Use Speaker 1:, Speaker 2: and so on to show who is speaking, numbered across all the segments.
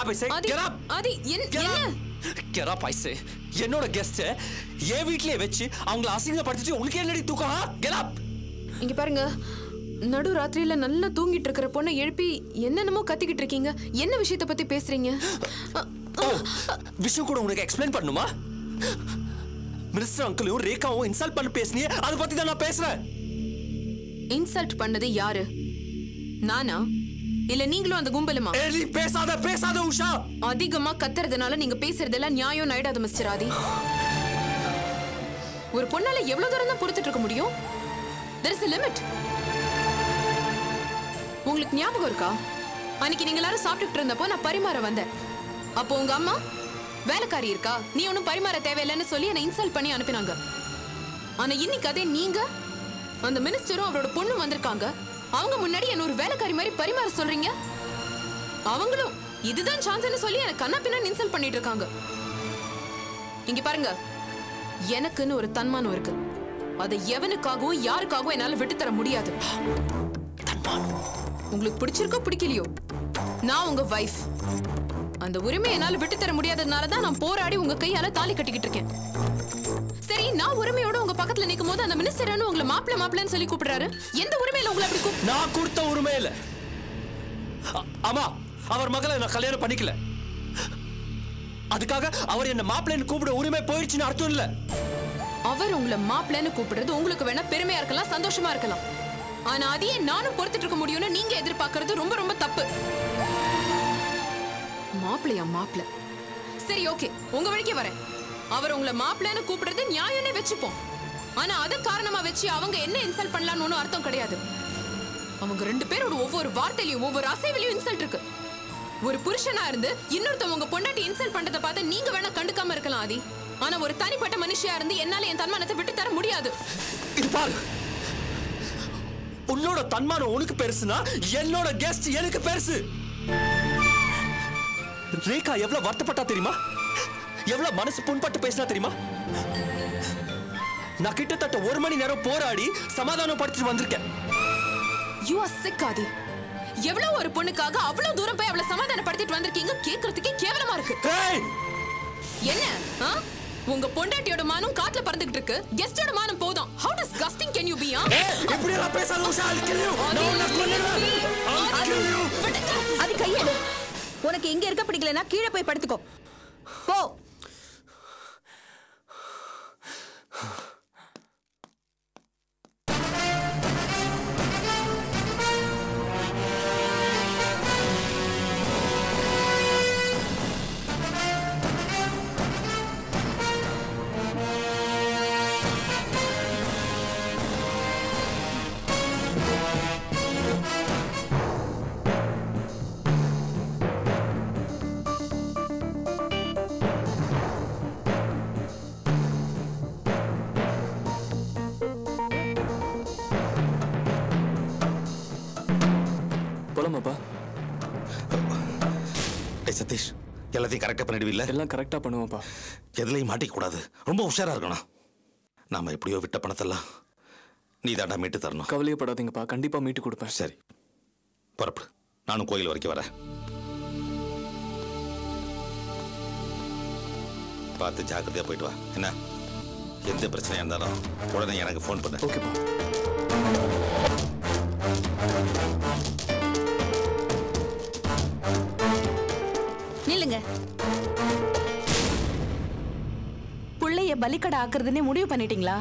Speaker 1: up, I say.
Speaker 2: Aadhi
Speaker 1: Get up.
Speaker 2: Aadhi என்-
Speaker 1: Get
Speaker 2: என்ன
Speaker 1: up. Get up, I say. என்னோட guest என் வீட்லயே வச்சு அவங்கள அசிங்கப்படுத்திட்டு உங்களுக்கு என்னடி தூக்கம் கெட் அப்
Speaker 2: இங்க பாருங்க நடு ராத்திரியில நல்லா தூங்கிட்டு இருக்கிற பொண்ணை எழுப்பி என்னென்னமோ கத்திக்கிட்டு இருக்கீங்க என்ன விஷயத்தை பத்தி பேசுறீங்க அ,
Speaker 1: ஓ விஷயம் கூட உனக்கு எக்ஸ்பிளைன் பண்ணுமா மினிஸ்டர் அங்கிளையும் ரேகாவும் இன்சல்ட் பண்ணி பேசுனியே அதை பத்தி தான் நான் பேசுறேன்
Speaker 2: இன்சல்ட் பண்ணது யாரு நானா இல்ல நீங்களும் அந்த கும்பலுமா
Speaker 1: ஏய், நீ பேசாத பேசாத உஷா
Speaker 2: அதிகமா கத்துறதுனால நீங்க பேசுறதெல்லாம் நியாயம் நாயிடாது மிஸ்டர் ஆதி ஒரு பொண்ணால எவ்வளவு தூரம் தான் பொறுத்துட்டு இருக்க முடியும் there is a லிமிட் உங்களுக்கு ஞாபகம் இருக்கா அன்னைக்கு நீங்க எல்லாரும் சாப்பிட்டுட்டு இருந்தப்போ நான் பரிமாற வந்தேன் அப்போ உங்க அம்மா வேலைக்காரி இருக்கா நீ ஒன்றும் பரிமாற தேவையில்லைன்னு சொல்லி என்னை இன்சல்ட் பண்ணி அனுப்பினாங்க ஆனா இன்னைக்கு அதே நீங்க அந்த மினிஸ்டரும் அவரோட பொண்ணும் வந்திருக்காங்க அவங்க முன்னாடி என்ன ஒரு வேலைக்காரி மாதிரி பரிமாற சொல்றீங்க அவங்களும் இதுதான் சான்ஸ்னு சொல்லி எனக்கு கண்ணா பின்னா இன்சல்ட் பண்ணிட்டு இருக்காங்க இங்க பாருங்க எனக்குன்னு ஒரு தன்மானம் இருக்கு அதை எவனுக்காகவும் யாருக்காகவும் என்னால விட்டு தர முடியாது உங்களுக்கு பிடிச்சிருக்கோ பிடிக்கலையோ நான் உங்க வைஃப் அந்த உரிமை என்னால விட்டு தர முடியாததுனால தான் நான் போராடி உங்க கையால தாலி கட்டிக்கிட்டு இருக்கேன் சரி நான் உரிமையோட உங்க பக்கத்துல நிக்கும் போது அந்த மினிஸ்டர் உங்களை மாப்பிள்ள மாப்பிள்ளன்னு சொல்லி கூப்பிடுறாரு எந்த உரிமையில உங்களை அப்படி கூப்பிட்டு
Speaker 1: நான் கொடுத்த உரிமை இல்ல அ- ஆமா அவர் மகளை நான் கல்யாணம் பண்ணிக்கல அதுக்காக அவர் என்ன மாப்பிள்ளைன்னு கூப்பிட உரிமை போயிடுச்சுன்னு அர்த்தம் இல்ல
Speaker 2: அவர் உங்களை மாப்பிள்ளைன்னு கூப்பிடுறது உங்களுக்கு வேணா பெருமையா இருக்கலாம் சந்தோஷமா இருக்கலாம் ஆனா அதையே நானும் பொறுத்துட்டு இருக்க முடியும்னு நீங்க எதிர்பார்க்கறது ரொம்ப ரொம்ப தப்பு மாப்பிள்ளையா மாப்பிள்ளை சரி ஓகே உங்க வழிக்கு வரேன் அவர் உங்களை மாப்பிள்ளைன்னு கூப்பிடுறது நியாயம்னே வச்சுப்போம் ஆனா அத காரணமா வச்சு அவங்க என்ன இன்சல்ட் பண்ணலாம்னு ஒன்றும் அர்த்தம் கிடையாது அவங்க ரெண்டு பேரோட ஒவ்வொரு வார்த்தையிலையும் ஒவ்வொரு அசைவிலையும் இன்சல்ட் இருக்கு ஒரு புருஷனா இருந்து இன்னொருத்தவங்க உங்க பொண்டாட்டி இன்சல்ட் பண்றதை பார்த்து நீங்க வேணா கண்டுக்காம இருக்கலாம் ஆதி ஆனா ஒரு தனிப்பட்ட மனுஷியா இருந்து என்னால என் தன்மானத்தை விட்டு தர முடியாது
Speaker 1: இது பாரு உன்னோட தன்மானம் உனக்கு பெருசுனா என்னோட கெஸ்ட் எனக்கு பெருசு ரேகா எவ்வளவு வருத்தப்பட்டா தெரியுமா எவ்வளவு மனசு புண்பட்டு பேசினா தெரியுமா நான் கிட்டத்தட்ட ஒரு மணி நேரம் போராடி சமாதானம் படுத்திட்டு வந்திருக்கேன்
Speaker 2: யூ ஆர் சிக் ஆதி எவ்வளவு ஒரு பொண்ணுக்காக அவ்வளவு தூரம் போய் அவளை சமாதானப்படுத்திட்டு வந்திருக்கீங்க கேக்குறதுக்கே கேவலமா இருக்கு
Speaker 1: ஏய்
Speaker 2: என்ன ஆ? உங்க பொண்டாட்டியோட மானம் காட்டுல பறந்துகிட்டு இருக்கு கெஸ்டோட மானம் போதும் how disgusting can you be ஆ?
Speaker 1: ஏய், இப்படி எல்லாம் பேசாத உஷா I'll kill you.
Speaker 2: ஆதி,
Speaker 1: நான் உன்னை கொன்னுடுவேன்.
Speaker 2: leave me.
Speaker 1: I'll
Speaker 2: Aadhi,
Speaker 1: kill you.
Speaker 2: விடுங்க.
Speaker 3: அது கையெடு உனக்கு எங்க இருக்க பிடிக்கலனா கீழே போய் படுத்துக்கோ போ
Speaker 4: போலாமாப்பா
Speaker 5: டேய் சதீஷ் எல்லாத்தையும் கரெக்டாக பண்ணிடுவீல்ல
Speaker 4: எல்லாம் கரெக்டாக பண்ணுவோம்ப்பா
Speaker 5: எதுலையும் மாட்டிக்க கூடாது ரொம்ப உஷாரா இருக்கணும் நாம எப்படியோ விட்ட பணத்தெல்லாம் நீ தாண்டா மீட்டு தரணும்
Speaker 4: கவலையப்படாதீங்கப்பா கண்டிப்பாக மீட்டு கொடுப்பேன்
Speaker 5: சரி புறப்படு நானும் கோயில் வரைக்கும் வரேன் பார்த்து ஜாக்கிரதையா போயிட்டு வா என்ன எந்த பிரச்சனையா இருந்தாலும் உடனே எனக்கு ஃபோன் பண்ணு
Speaker 4: ஓகேப்பா
Speaker 3: நில்லுங்க புள்ளைய பலிக்கடை ஆக்குறதுன்னே முடிவு பண்ணிட்டீங்களா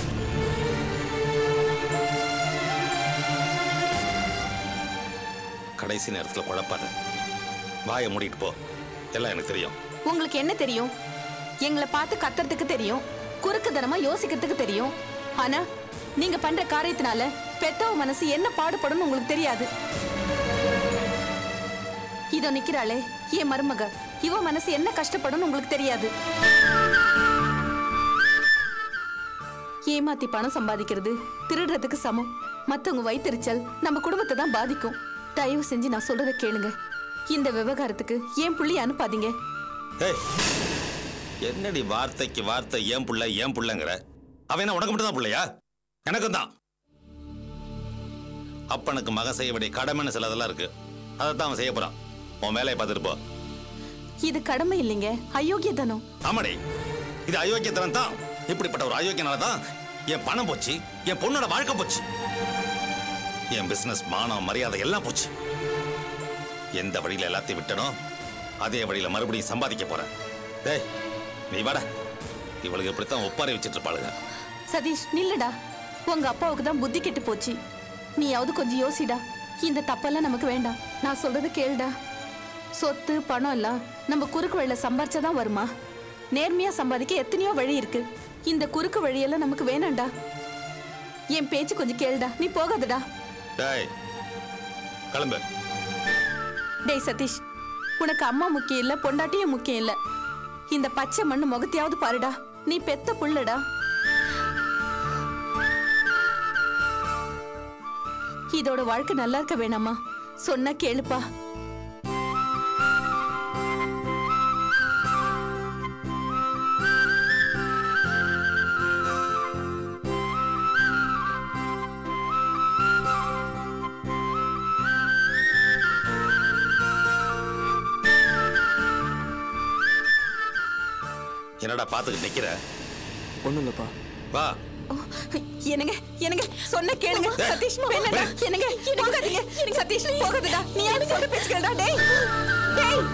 Speaker 5: கடைசி நேரத்தில் குழப்பாத வாயை மூடிட்டு போ எல்லாம் எனக்கு தெரியும்
Speaker 3: உங்களுக்கு என்ன தெரியும் எங்களை பார்த்து கத்துறதுக்கு தெரியும் குறுக்குத்தனமா யோசிக்கிறதுக்கு தெரியும் ஆனா நீங்க பண்ற காரியத்தினால பெத்தவ மனசு என்ன பாடுபடும் உங்களுக்கு தெரியாது இதோ நிக்கிறாளே என் மருமக இவ மனசு என்ன கஷ்டப்படும் உங்களுக்கு தெரியாது ஏமாத்தி பணம் சம்பாதிக்கிறது திருடுறதுக்கு சமம் மத்தவங்க வைத்தறிச்சல் நம்ம குடும்பத்தை தான் பாதிக்கும் தயவு செஞ்சு நான் சொல்றதை கேளுங்க இந்த விவகாரத்துக்கு ஏன் புள்ளி அனுப்பாதீங்க
Speaker 5: ஏய் என்னடி வார்த்தைக்கு வார்த்தை ஏன் புள்ள ஏன் புள்ளங்கிற அவன் என்ன உனக்கு மட்டும் தான் பிள்ளையா எனக்கும் தான் அப்பனுக்கு மகன் செய்ய வேண்டிய கடமைன்னு சிலதெல்லாம் இருக்கு அதை தான் அவன் செய்ய போறான் உன் வேலையை பார்த்துட்டு போ
Speaker 3: இது கடமை இல்லைங்க அயோக்கியத்தனம்
Speaker 5: ஆமாடி இது அயோக்கியத்தனம் தான் இப்படிப்பட்ட ஒரு அயோக்கியனால தான் என் பணம் போச்சு என் பொண்ணோட வாழ்க்கை போச்சு என் பிசினஸ் மானம் மரியாதை எல்லாம் போச்சு எந்த வழியில எல்லாத்தையும் விட்டனோ அதே வழியில மறுபடியும் சம்பாதிக்க போறேன் டேய் நீ வாட இவளுக்கு இப்படித்தான் ஒப்பாரி வச்சிட்டு இருப்பாளுங்க
Speaker 3: சதீஷ் நில்லுடா உங்க அப்பாவுக்கு தான் புத்தி கெட்டு போச்சு நீயாவது கொஞ்சம் யோசிடா இந்த தப்பெல்லாம் நமக்கு வேண்டாம் நான் சொல்றது கேளுடா சொத்து பணம் எல்லாம் நம்ம குறுக்கு வழியில சம்பாரிச்சாதான் வருமா நேர்மையா சம்பாதிக்க எத்தனையோ வழி இருக்கு இந்த குறுக்கு வழியெல்லாம் நமக்கு வேணாம்டா என் பேச்சு கொஞ்சம் கேளுடா நீ போகாதடா
Speaker 5: டேய் கிளம்பு
Speaker 3: டேய் சதீஷ் உனக்கு அம்மா முக்கியம் இல்ல பொண்டாட்டியும் முக்கியம் இல்ல இந்த பச்சை மண்ணு முகத்தையாவது பாருடா நீ பெத்த புள்ளடா இதோட வாழ்க்கை நல்லா இருக்க வேணாமா சொன்னா கேளுப்பா
Speaker 5: என்னடா பாத்துக்கிட்டு நிக்கிற
Speaker 4: ஒன்றும் இல்லைப்பா
Speaker 5: வா
Speaker 3: ஓ, என்னங்க என்னங்க சொன்ன கேளுங்க சதீஷ் வேணடா என்னங்க போகாதீங்க எனக்கு சதீஷ் போகாதடா நீ யாரு சொல்ற பேச்சு கேளுடா டேய் டேய்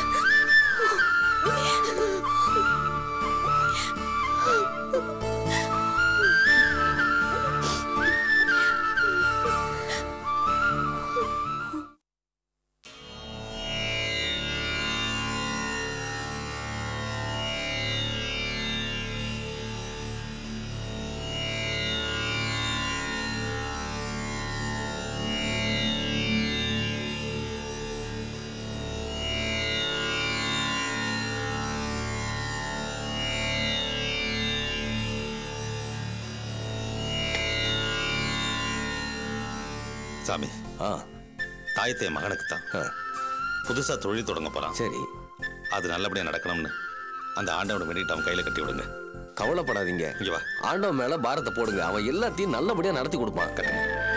Speaker 5: சாமி
Speaker 6: ஆ
Speaker 5: தாயத்தை என் மகனுக்கு தான்
Speaker 6: ஆ,
Speaker 5: புதுசா தொழில் தொடங்க போறான்
Speaker 6: சரி
Speaker 5: அது நல்லபடியா நடக்கணும்னு அந்த ஆண்டவனை வேண்டிட்டு அவன் கையில கட்டி விடுங்க
Speaker 6: கவலைப்படாதீங்க
Speaker 5: இங்க வா
Speaker 6: ஆண்டவன் மேல பாரத்தை போடுங்க அவன் எல்லாத்தையும் நல்லபடியா நடத்தி கொடுப்பான்
Speaker 5: கட்டுங்க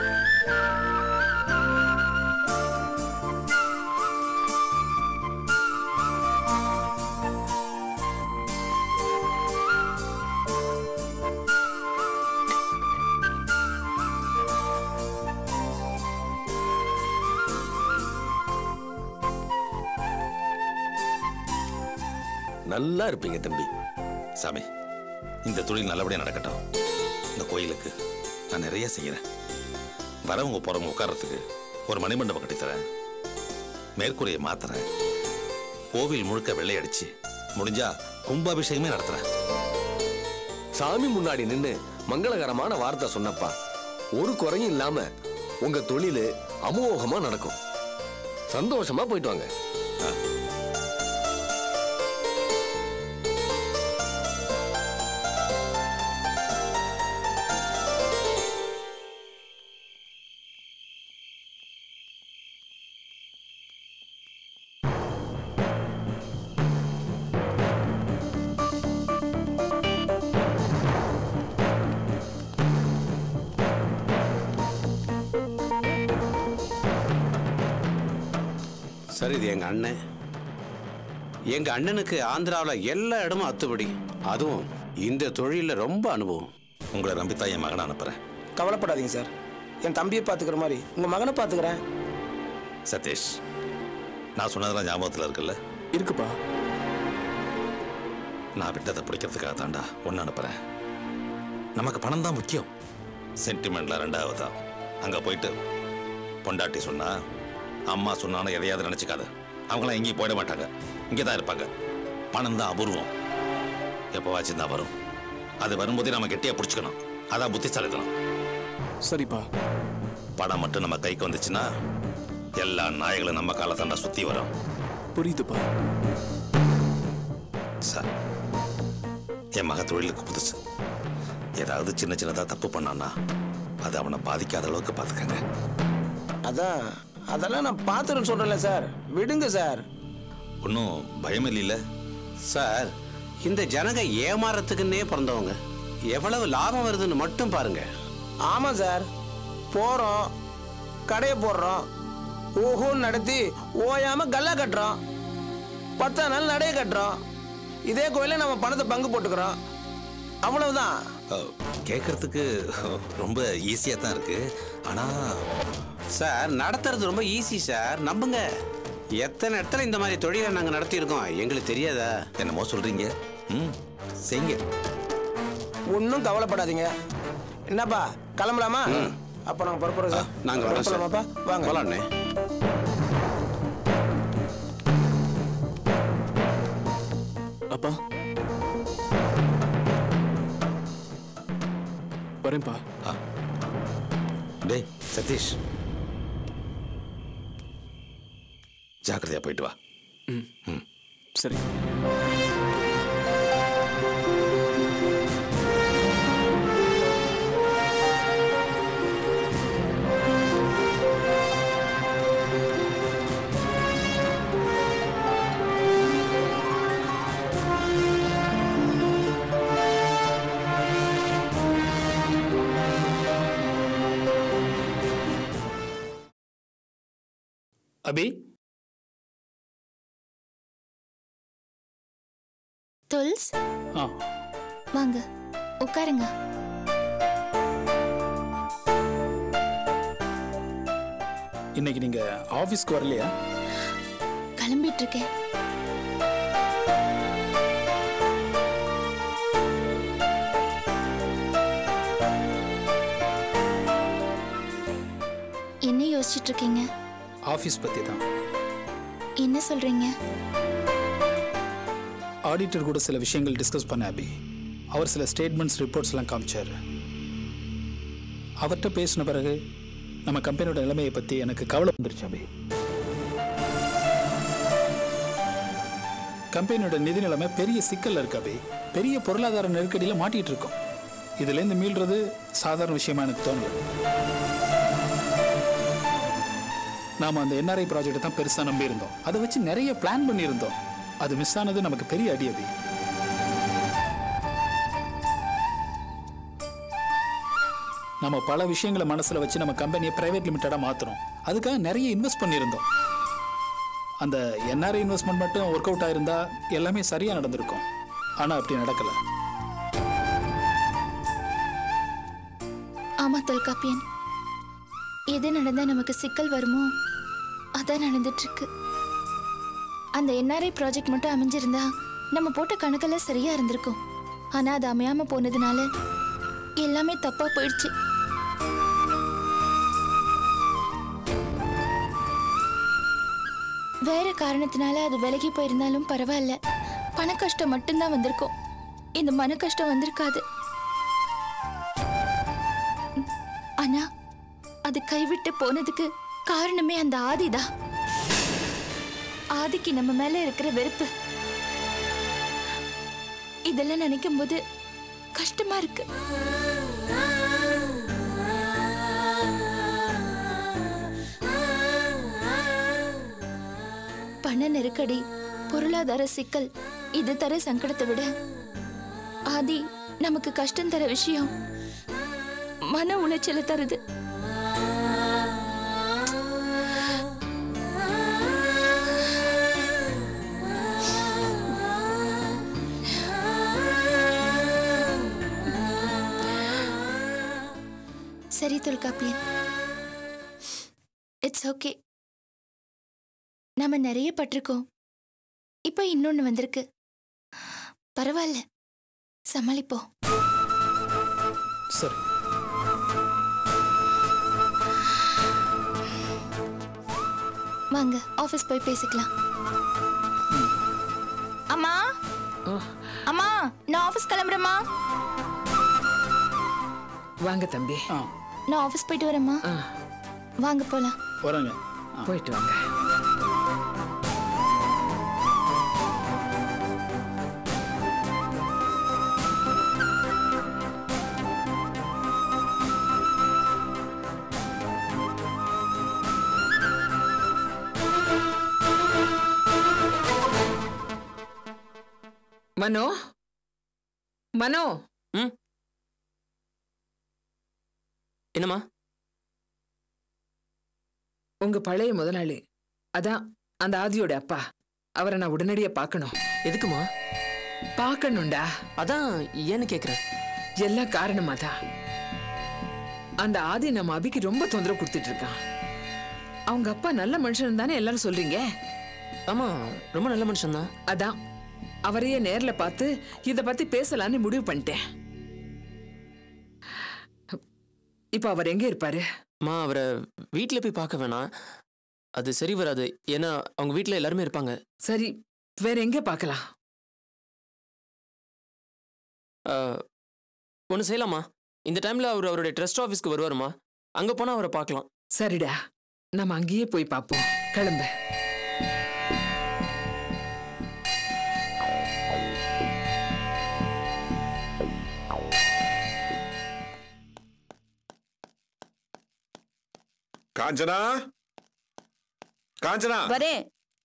Speaker 6: நல்லா இருப்பீங்க தம்பி
Speaker 5: சாமி இந்த தொழில் நல்லபடியா நடக்கட்டும் இந்த கோயிலுக்கு நான் நிறைய செய்யறேன் வரவங்க போறவங்க உட்கார்றதுக்கு ஒரு மணிமண்டபம் கட்டித்தரேன் மேற்கூரையை மாத்துறேன் கோவில் முழுக்க வெள்ளை அடிச்சு முடிஞ்சா கும்பாபிஷேகமே நடத்துறேன்
Speaker 6: சாமி முன்னாடி நின்னு மங்களகரமான வார்த்தை சொன்னப்பா ஒரு குறையும் இல்லாம உங்க தொழிலு அமோகமா நடக்கும் சந்தோஷமா போயிட்டு வாங்க
Speaker 7: சரி இது எங்க அண்ணன் எங்க அண்ணனுக்கு ஆந்திராவில் எல்லா இடமும் அத்துப்படி அதுவும் இந்த தொழில ரொம்ப அனுபவம்
Speaker 5: உங்களை நம்பித்தான் என் மகனை அனுப்புறேன்
Speaker 8: கவலைப்படாதீங்க சார் என் தம்பியை பார்த்துக்கிற மாதிரி உங்கள் மகனை பார்த்துக்கிறேன்
Speaker 5: சதீஷ் நான் சொன்னதெல்லாம் ஞாபகத்தில் இருக்குல்ல
Speaker 4: இருக்குப்பா
Speaker 5: நான் விட்டதை பிடிக்கிறதுக்காக தாண்டா ஒன்று அனுப்புறேன் நமக்கு பணம் தான் முக்கியம் சென்டிமெண்ட்ல ரெண்டாவது தான் அங்கே போயிட்டு பொண்டாட்டி சொன்னா அம்மா சொன்னான்னு எதையாவது நினச்சிக்காத அவங்களாம் எங்கேயும் போயிட மாட்டாங்க இங்கே தான் இருப்பாங்க பணம் தான் அபூர்வம் எப்போவாச்சும் தான் வரும் அது வரும்போதே நம்ம கெட்டியாக பிடிச்சிக்கணும் அதான் புத்திசாலித்தனம்
Speaker 4: சரிப்பா
Speaker 5: பணம் மட்டும் நம்ம கைக்கு வந்துச்சுன்னா எல்லா நாய்களும் நம்ம காலத்தாண்டா சுற்றி வரும்
Speaker 4: புரியுதுப்பா
Speaker 5: சார் என் மக தொழிலுக்கு புதுசு ஏதாவது சின்ன சின்னதாக தப்பு பண்ணான்னா அது அவனை பாதிக்காத அளவுக்கு பார்த்துக்கங்க
Speaker 8: அதான் அதெல்லாம் நான் பார்த்துறேன்னு சொல்கிறேன்ல சார் விடுங்க சார்
Speaker 5: ஒன்றும் பயம் இல்லைல்ல
Speaker 7: சார் இந்த ஜனங்க ஏமாறத்துக்குன்னே பிறந்தவங்க எவ்வளவு லாபம் வருதுன்னு மட்டும் பாருங்க
Speaker 8: ஆமாம் சார் போகிறோம் கடையை போடுறோம் ஓஹோன்னு நடத்தி ஓயாமல் கல்லா கட்டுறோம் பத்தா நாள் நடைய கட்டுறோம் இதே கோயில நம்ம பணத்தை பங்கு போட்டுக்கிறோம் அவ்வளவுதான்
Speaker 5: அஹ், கேட்கறதுக்கு ரொம்ப ஈஸியாக தான் இருக்கு ஆனால்
Speaker 7: சார் நடத்துறது ரொம்ப ஈஸி சார் நம்புங்க எத்தனை இடத்துல இந்த மாதிரி தொழிலை நாங்கள் நடத்தியிருக்கோம் எங்களுக்கு தெரியாதா
Speaker 5: என்னமோ சொல்கிறீங்க ம் செய்யுங்க
Speaker 8: ஒன்றும் கவலைப்படாதீங்க என்னப்பா கிளம்பலாமா அப்போ நாங்கள் புறப்படுறோம் சார்
Speaker 7: நாங்கள் வரோம் சார்
Speaker 8: புறப்படலாமாப்பா வாங்க
Speaker 7: போலாண்ணே
Speaker 4: அப்பா வரேன்ப்பா
Speaker 5: டேய் சதீஷ் ஜாக்கிரதையா போயிட்டு வா
Speaker 4: சரி
Speaker 9: அபி
Speaker 10: துல்ஸ்
Speaker 9: ஆ
Speaker 10: வாங்க உட்காருங்க
Speaker 9: இன்னைக்கு நீங்க ஆபீஸ்க்கு வரலையா
Speaker 10: கிளம்பிட்டு இருக்கேன் என்ன யோசிச்சுட்டு இருக்கீங்க
Speaker 9: ஆபீஸ் பத்தி தான்
Speaker 10: என்ன சொல்றீங்க
Speaker 9: ஆடிட்டர் கூட சில விஷயங்கள் டிஸ்கஸ் பண்ண அபி அவர் சில ஸ்டேட்மெண்ட்ஸ் ரிப்போர்ட்ஸ் எல்லாம் காமிச்சார் அவர்கிட்ட பேசின பிறகு நம்ம கம்பெனியோட நிலைமையை பத்தி எனக்கு கவலை வந்துருச்சு அபி கம்பெனியோட நிதி நிலைமை பெரிய சிக்கல்ல இருக்கு அபி பெரிய பொருளாதார நெருக்கடியில மாட்டிட்டு இருக்கோம் இதுல இருந்து மீள்றது சாதாரண விஷயமா எனக்கு தோணல நாம அந்த என்ஆர்ஐ ப்ராஜெக்ட்டை தான் பெருசா நம்பி இருந்தோம் அதை வச்சு நிறைய பிளான் பண்ணியிருந்தோம் அது மிஸ் ஆனது நமக்கு பெரிய அடி அபி நம்ம பல விஷயங்களை மனசுல வச்சு நம்ம கம்பெனியை பிரைவேட் லிமிட்டடா மாத்துறோம் அதுக்காக நிறைய இன்வெஸ்ட் பண்ணியிருந்தோம் அந்த என்ஆர்ஐ இன்வெஸ்ட்மெண்ட் மட்டும் ஒர்க் அவுட் ஆயிருந்தா எல்லாமே சரியா நடந்திருக்கும் ஆனா அப்படி நடக்கல
Speaker 10: ஆமா தொல்காப்பியன் எது நடந்தா நமக்கு சிக்கல் வருமோ அதான் நடந்துட்டு இருக்கு அந்த என்ஆர்ஐ ப்ராஜெக்ட் மட்டும் அமைஞ்சிருந்தா நம்ம போட்ட கணக்கெல்லாம் சரியா இருந்திருக்கும் ஆனா அது அமையாம போனதுனால எல்லாமே தப்பா போயிடுச்சு வேற காரணத்தினால அது விலகி போயிருந்தாலும் பரவாயில்ல பண கஷ்டம் மட்டும்தான் வந்திருக்கும் இந்த மன கஷ்டம் வந்திருக்காது ஆனா அது கைவிட்டு போனதுக்கு காரணமே அந்த ஆதிதான் ஆதிக்கு நம்ம மேல இருக்கிற வெறுப்பு இதெல்லாம் நினைக்கும் போது கஷ்டமா இருக்கு பண நெருக்கடி பொருளாதார சிக்கல் இது தர சங்கடத்தை விட ஆதி நமக்கு கஷ்டம் தர விஷயம் மன உளைச்சலை தருது சரி தொல்காப்பியன் இட்ஸ் ஓகே நாம நிறைய பட்டிருக்கோம் இப்போ இன்னொன்னு வந்திருக்கு பரவாயில்ல சமாளிப்போம்
Speaker 9: சரி
Speaker 10: வாங்க ஆபீஸ் போய் பேசிக்கலாம் அம்மா அம்மா நான் ஆபீஸ் கிளம்புறேம்மா
Speaker 11: வாங்க தம்பி
Speaker 9: ஆ
Speaker 10: நான் ஆபீஸ் போயிட்டு வரேம்மா
Speaker 11: ஆ
Speaker 10: வாங்க போலாம்
Speaker 9: வரேங்க
Speaker 11: போயிட்டு வாங்க மனோ மனோ
Speaker 1: ம் என்னம்மா
Speaker 11: உங்க பழைய முதலாளி அதான் அந்த ஆதியோட அப்பா அவரை நான் உடனடியா பார்க்கணும்
Speaker 1: எதுக்குமா
Speaker 11: பார்க்கணும்டா
Speaker 1: அதான் ஏன்னு கேக்குறேன்
Speaker 11: எல்லாம் காரணமா தான் அந்த ஆதி நம்ம அபிக்கு ரொம்ப தொந்தரவு கொடுத்துட்டு இருக்கான் அவங்க அப்பா நல்ல மனுஷன் தானே எல்லாரும் சொல்றீங்க
Speaker 1: ஆமா ரொம்ப நல்ல மனுஷன் தான்
Speaker 11: அதான் அவரையே நேர்ல பார்த்து இத பத்தி பேசலாம்னு முடிவு பண்ணிட்டேன் இப்ப அவர் எங்க இருப்பாரு
Speaker 1: அம்மா அவரை வீட்டில் போய் பார்க்க வேணாம் அது சரி வராது ஏன்னா அவங்க வீட்டில் எல்லாருமே இருப்பாங்க
Speaker 11: சரி வேற எங்க பார்க்கலாம்
Speaker 1: ஒன்று செய்யலாமா இந்த டைமில் அவர் அவருடைய ட்ரஸ்ட் ஆஃபீஸ்க்கு வருவாருமா அங்கே போனால் அவரை பார்க்கலாம்
Speaker 11: சரிடா நம்ம அங்கேயே போய் பார்ப்போம் கிளம்பு
Speaker 12: காஞ்சனா காஞ்சனா
Speaker 13: வரேன்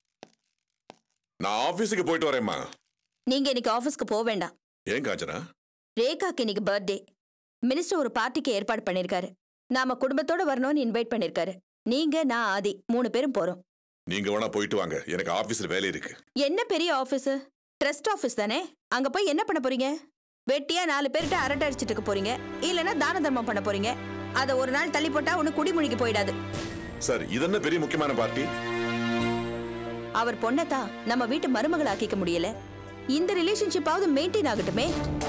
Speaker 12: நான் ஆபீஸுக்கு போயிட்டு வரேம்மா
Speaker 13: நீங்க இன்னைக்கு ஆபீஸ்க்கு போக வேண்டாம்
Speaker 12: ஏன் காஞ்சனா
Speaker 13: ரேகாக்கு இன்னைக்கு பர்த்டே மினிஸ்டர் ஒரு பார்ட்டிக்கு ஏற்பாடு பண்ணிருக்காரு நாம குடும்பத்தோட வரணும்னு இன்வைட் பண்ணிருக்காரு நீங்க நான் ஆதி மூணு பேரும் போறோம்
Speaker 12: நீங்க வேணா போயிட்டு வாங்க எனக்கு ஆபீஸ்ல வேலை இருக்கு
Speaker 13: என்ன பெரிய ஆபீஸ் ட்ரஸ்ட் ஆபீஸ் தானே அங்க போய் என்ன பண்ண போறீங்க வெட்டியா நாலு பேர்கிட்ட அரட்டை அடிச்சிட்டு இருக்க போறீங்க இல்லைன்னா தான தர்மம் பண்ண போறீங்க அதை ஒரு நாள் தள்ளி போட்டா ஒண்ணு குடிமுழுகி போயிடாது
Speaker 12: சார் இது என்ன பெரிய முக்கியமான பார்ட்டி
Speaker 13: அவர் பொண்ணத்தான் நம்ம வீட்டு மருமகள் ஆக்கிக்க முடியல இந்த ரிலேஷன்ஷிப்பாவது மெயின்டைன் ஆகட்டுமே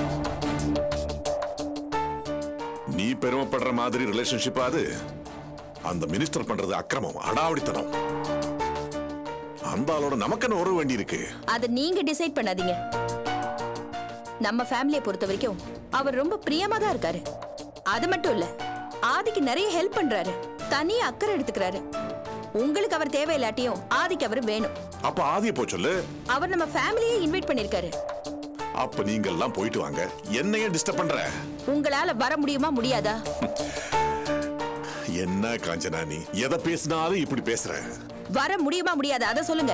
Speaker 12: நீ பெருமைப்படுற மாதிரி ரிலேஷன்ஷிப் அது அந்த மினிஸ்டர் பண்றது அக்கிரமம் அடாவடித்தனம் அந்த ஆளோட நமக்குன்னு உறவு வேண்டி இருக்கு
Speaker 13: அதை நீங்க டிசைட் பண்ணாதீங்க நம்ம ஃபேமிலியை பொறுத்த வரைக்கும் அவர் ரொம்ப பிரியமா தான் இருக்காரு அது மட்டும் இல்ல ஆதிக்கு நிறைய ஹெல்ப் பண்றாரு தனி அக்கறை எடுத்துக்கிறாரு உங்களுக்கு அவர் தேவையில்லாட்டியும் ஆதிக்கு அவர் வேணும்
Speaker 12: அப்ப ஆதிய போ சொல்லு
Speaker 13: அவர் நம்ம ஃபேமிலியே இன்வைட் பண்ணிருக்காரு
Speaker 12: அப்ப நீங்க எல்லாம் போயிட்டு வாங்க என்னையே டிஸ்டர்ப் பண்ற
Speaker 13: உங்களால வர முடியுமா முடியாதா
Speaker 12: என்ன காஞ்சனா நீ எதை பேசினாலும் இப்படி பேசுற
Speaker 13: வர முடியுமா முடியாதா அதை சொல்லுங்க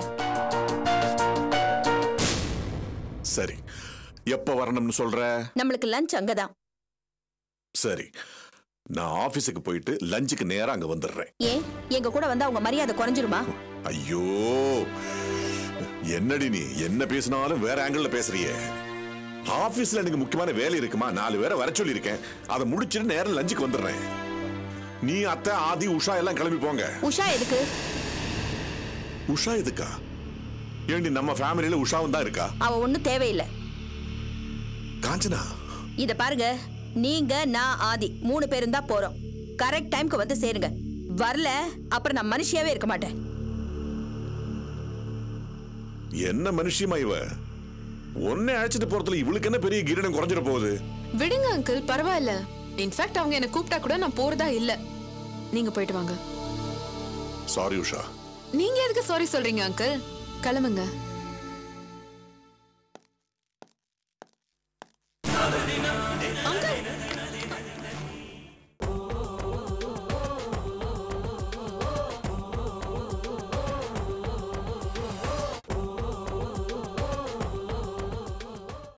Speaker 12: சரி எப்ப வரணும்னு சொல்ற
Speaker 13: நம்மளுக்கு லஞ்ச் அங்கதான்
Speaker 12: சரி நான் ஆபீஸுக்கு போயிட்டு லஞ்சுக்கு நேரா அங்க வந்துடுறேன்
Speaker 13: ஏன் எங்க கூட வந்தா உங்க மரியாதை குறைஞ்சிருமா
Speaker 12: ஐயோ என்னடி நீ என்ன பேசினாலும் வேற ஆங்கிள் பேசுறியே ஆபீஸ்ல எனக்கு முக்கியமான வேலை இருக்குமா நாலு பேரை வர சொல்லியிருக்கேன் அதை முடிச்சிட்டு நேரம் லஞ்சுக்கு வந்துடுறேன் நீ அத்தை ஆதி உஷா எல்லாம் கிளம்பி போங்க
Speaker 13: உஷா எதுக்கு
Speaker 12: உஷா எதுக்கா ஏண்டி நம்ம ஃபேமிலியில உஷாவும் தான் இருக்கா
Speaker 13: அவ ஒண்ணும் தேவையில்லை
Speaker 12: காஞ்சனா
Speaker 13: இத பாருங்க நீங்க நான் ஆதி மூணு பேரும் தான் போறோம் கரெக்ட் டைம்க்கு வந்து சேருங்க வரல அப்புறம் நான் மனுஷியாவே இருக்க மாட்டேன்
Speaker 12: என்ன மனுஷியமா இவ உன்னை அழைச்சிட்டு போறதுல இவளுக்கு என்ன பெரிய கிரீடம் குறைஞ்சிட போகுது
Speaker 2: விடுங்க அங்கிள் பரவாயில்ல இன்ஃபேக்ட் அவங்க என்ன கூப்பிட்டா கூட நான் போறதா இல்ல நீங்க போயிட்டு வாங்க
Speaker 12: சாரி உஷா
Speaker 2: நீங்க எதுக்கு சாரி சொல்றீங்க அங்கிள் கிளம்புங்க